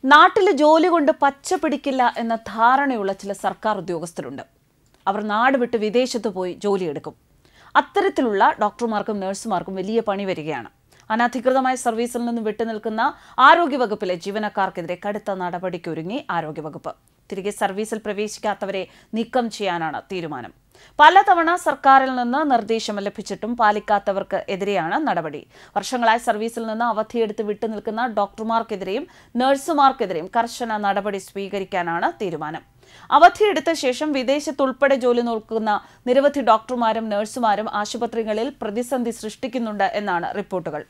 നാട്ടിലെ ജോലി കൊണ്ട് പച്ച പിടിക്കില്ല എന്ന ധാരണയുള്ള ചില സർക്കാർ ഉദ്യോഗസ്ഥരുണ്ട് അവർ നാട് വിട്ട് വിദേശത്ത് പോയി ജോലിയെടുക്കും അത്തരത്തിലുള്ള ഡോക്ടർമാർക്കും നഴ്സുമാർക്കും വലിയ പണി വരികയാണ് അനധികൃതമായ സർവീസിൽ നിന്ന് വിട്ടുനിൽക്കുന്ന ആരോഗ്യവകുപ്പിലെ ജീവനക്കാർക്കെതിരെ കടുത്ത നടപടിക്കൊരുങ്ങി ആരോഗ്യവകുപ്പ് തിരികെ സർവീസിൽ പ്രവേശിക്കാത്തവരെ നീക്കം ചെയ്യാനാണ് തീരുമാനം പലതവണ സർക്കാരിൽ നിന്ന് നിർദ്ദേശം ലഭിച്ചിട്ടും പാലിക്കാത്തവർക്ക് എതിരെയാണ് നടപടി വർഷങ്ങളായി സർവീസിൽ നിന്ന് അവധിയെടുത്ത് വിട്ടുനിൽക്കുന്ന ഡോക്ടർമാർക്കെതിരെയും നഴ്സുമാർക്കെതിരെയും കർശന നടപടി സ്വീകരിക്കാനാണ് തീരുമാനം അവധിയെടുത്ത ശേഷം വിദേശത്തുൾപ്പെടെ ജോലി നോക്കുന്ന നിരവധി ഡോക്ടർമാരും നഴ്സുമാരും ആശുപത്രികളിൽ പ്രതിസന്ധി സൃഷ്ടിക്കുന്നുണ്ട് എന്നാണ് റിപ്പോർട്ടുകൾ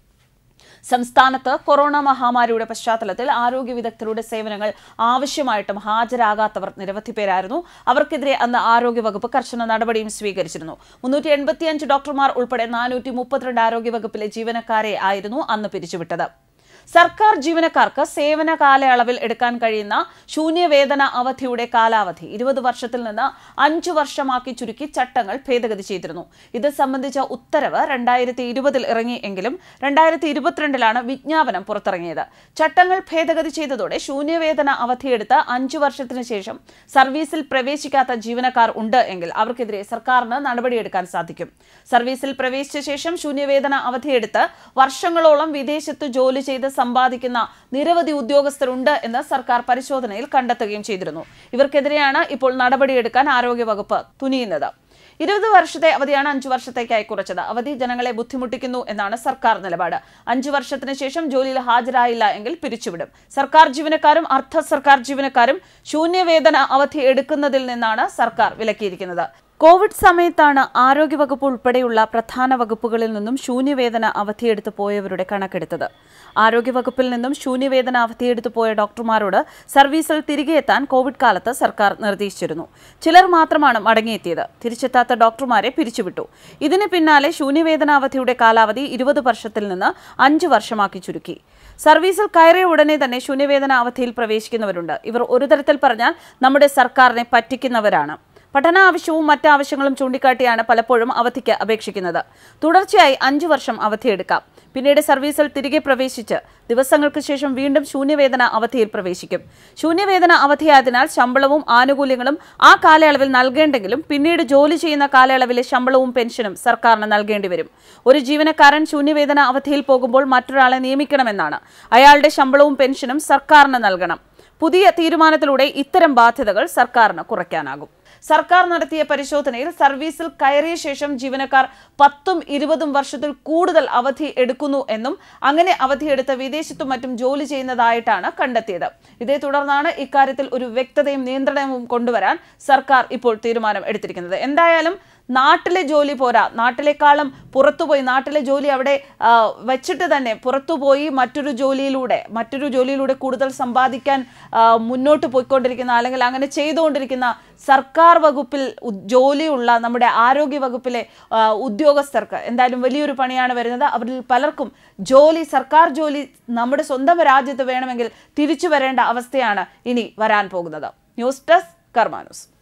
സംസ്ഥാനത്ത് കൊറോണ മഹാമാരിയുടെ പശ്ചാത്തലത്തിൽ ആരോഗ്യ വിദഗ്ധരുടെ സേവനങ്ങൾ ആവശ്യമായിട്ടും ഹാജരാകാത്തവർ നിരവധി പേരായിരുന്നു അവർക്കെതിരെ അന്ന് ആരോഗ്യവകുപ്പ് കർശന നടപടിയും സ്വീകരിച്ചിരുന്നു മുന്നൂറ്റി എൺപത്തിയഞ്ച് ഡോക്ടർമാർ ഉൾപ്പെടെ നാനൂറ്റി മുപ്പത്തിരണ്ട് ആരോഗ്യവകുപ്പിലെ ജീവനക്കാരെ ആയിരുന്നു അന്ന് പിരിച്ചുവിട്ടത് സർക്കാർ ജീവനക്കാർക്ക് സേവന കാലയളവിൽ എടുക്കാൻ കഴിയുന്ന ശൂന്യവേതന അവധിയുടെ കാലാവധി ഇരുപത് വർഷത്തിൽ നിന്ന് അഞ്ചു വർഷമാക്കി ചുരുക്കി ചട്ടങ്ങൾ ഭേദഗതി ചെയ്തിരുന്നു ഇത് സംബന്ധിച്ച ഉത്തരവ് രണ്ടായിരത്തി ഇരുപതിൽ ഇറങ്ങിയെങ്കിലും രണ്ടായിരത്തി ഇരുപത്തിരണ്ടിലാണ് വിജ്ഞാപനം പുറത്തിറങ്ങിയത് ചട്ടങ്ങൾ ഭേദഗതി ചെയ്തതോടെ ശൂന്യവേതന അവധിയെടുത്ത് അഞ്ചു വർഷത്തിന് ശേഷം സർവീസിൽ പ്രവേശിക്കാത്ത ജീവനക്കാർ ഉണ്ട് എങ്കിൽ അവർക്കെതിരെ സർക്കാരിന് നടപടിയെടുക്കാൻ സാധിക്കും സർവീസിൽ പ്രവേശിച്ച ശേഷം ശൂന്യവേതന അവധിയെടുത്ത് വർഷങ്ങളോളം വിദേശത്ത് ജോലി ചെയ്ത് സമ്പാദിക്കുന്ന നിരവധി ഉദ്യോഗസ്ഥരുണ്ട് എന്ന് സർക്കാർ പരിശോധനയിൽ കണ്ടെത്തുകയും ചെയ്തിരുന്നു ഇവർക്കെതിരെയാണ് ഇപ്പോൾ നടപടിയെടുക്കാൻ ആരോഗ്യവകുപ്പ് തുനിയുന്നത് ഇരുപത് വർഷത്തെ അവധിയാണ് അഞ്ചു വർഷത്തേക്കായി കുറച്ചത് അവധി ജനങ്ങളെ ബുദ്ധിമുട്ടിക്കുന്നു എന്നാണ് സർക്കാർ നിലപാട് അഞ്ചു വർഷത്തിന് ശേഷം ജോലിയിൽ ഹാജരായില്ല എങ്കിൽ പിരിച്ചുവിടും സർക്കാർ ജീവനക്കാരും അർദ്ധ സർക്കാർ ജീവനക്കാരും ശൂന്യവേതന അവധി എടുക്കുന്നതിൽ നിന്നാണ് സർക്കാർ വിലക്കിയിരിക്കുന്നത് കോവിഡ് സമയത്താണ് ആരോഗ്യവകുപ്പ് ഉൾപ്പെടെയുള്ള പ്രധാന വകുപ്പുകളിൽ നിന്നും ശൂന്യവേതന അവധിയെടുത്ത് പോയവരുടെ കണക്കെടുത്തത് ആരോഗ്യവകുപ്പിൽ നിന്നും ശൂന്യവേതന അവധിയെടുത്ത് പോയ ഡോക്ടർമാരോട് സർവീസിൽ തിരികെ എത്താൻ കോവിഡ് കാലത്ത് സർക്കാർ നിർദ്ദേശിച്ചിരുന്നു ചിലർ മാത്രമാണ് മടങ്ങിയെത്തിയത് തിരിച്ചെത്താത്ത ഡോക്ടർമാരെ പിരിച്ചുവിട്ടു ഇതിന് പിന്നാലെ ശൂന്യവേതന അവധിയുടെ കാലാവധി ഇരുപത് വർഷത്തിൽ നിന്ന് അഞ്ച് വർഷമാക്കി ചുരുക്കി സർവീസിൽ കയറിയ ഉടനെ തന്നെ ശൂന്യവേതന അവധിയിൽ പ്രവേശിക്കുന്നവരുണ്ട് ഇവർ ഒരു തരത്തിൽ പറഞ്ഞാൽ നമ്മുടെ സർക്കാരിനെ പറ്റിക്കുന്നവരാണ് പഠന ആവശ്യവും മറ്റ് ആവശ്യങ്ങളും ചൂണ്ടിക്കാട്ടിയാണ് പലപ്പോഴും അവധിക്ക് അപേക്ഷിക്കുന്നത് തുടർച്ചയായി അഞ്ചു വർഷം അവധിയെടുക്കാം പിന്നീട് സർവീസിൽ തിരികെ പ്രവേശിച്ച് ദിവസങ്ങൾക്ക് ശേഷം വീണ്ടും ശൂന്യവേതന അവധിയിൽ പ്രവേശിക്കും ശൂന്യവേതന അവധിയായതിനാൽ ശമ്പളവും ആനുകൂല്യങ്ങളും ആ കാലയളവിൽ നൽകേണ്ടെങ്കിലും പിന്നീട് ജോലി ചെയ്യുന്ന കാലയളവിലെ ശമ്പളവും പെൻഷനും സർക്കാരിന് നൽകേണ്ടി വരും ഒരു ജീവനക്കാരൻ ശൂന്യവേതന അവധിയിൽ പോകുമ്പോൾ മറ്റൊരാളെ നിയമിക്കണമെന്നാണ് അയാളുടെ ശമ്പളവും പെൻഷനും സർക്കാരിന് നൽകണം പുതിയ തീരുമാനത്തിലൂടെ ഇത്തരം ബാധ്യതകൾ സർക്കാരിന് കുറയ്ക്കാനാകും സർക്കാർ നടത്തിയ പരിശോധനയിൽ സർവീസിൽ കയറിയ ശേഷം ജീവനക്കാർ പത്തും ഇരുപതും വർഷത്തിൽ കൂടുതൽ അവധി എടുക്കുന്നു എന്നും അങ്ങനെ അവധിയെടുത്ത് വിദേശത്തും മറ്റും ജോലി ചെയ്യുന്നതായിട്ടാണ് കണ്ടെത്തിയത് ഇതേ തുടർന്നാണ് ഇക്കാര്യത്തിൽ ഒരു വ്യക്തതയും നിയന്ത്രണവും കൊണ്ടുവരാൻ സർക്കാർ ഇപ്പോൾ തീരുമാനം എടുത്തിരിക്കുന്നത് എന്തായാലും നാട്ടിലെ ജോലി പോരാ നാട്ടിലേക്കാളും പുറത്തുപോയി നാട്ടിലെ ജോലി അവിടെ ആ, വെച്ചിട്ട് തന്നെ പുറത്തുപോയി മറ്റൊരു ജോലിയിലൂടെ മറ്റൊരു ജോലിയിലൂടെ കൂടുതൽ സമ്പാദിക്കാൻ ആ, മുന്നോട്ട് പോയിക്കൊണ്ടിരിക്കുന്ന അല്ലെങ്കിൽ അങ്ങനെ ചെയ്തുകൊണ്ടിരിക്കുന്ന സർക്കാർ വകുപ്പിൽ ഉ- ജോലിയുള്ള നമ്മുടെ ആരോഗ്യ വകുപ്പിലെ ആ, ഉദ്യോഗസ്ഥർക്ക് എന്തായാലും വലിയൊരു പണിയാണ് വരുന്നത് അവരിൽ പലർക്കും ജോലി സർക്കാർ ജോലി നമ്മുടെ സ്വന്തം രാജ്യത്ത് വേണമെങ്കിൽ തിരിച്ചു വരേണ്ട അവസ്ഥയാണ് ഇനി വരാൻ പോകുന്നത് ന്യൂസ് ഡെസ്ക് കർമാനൂസ്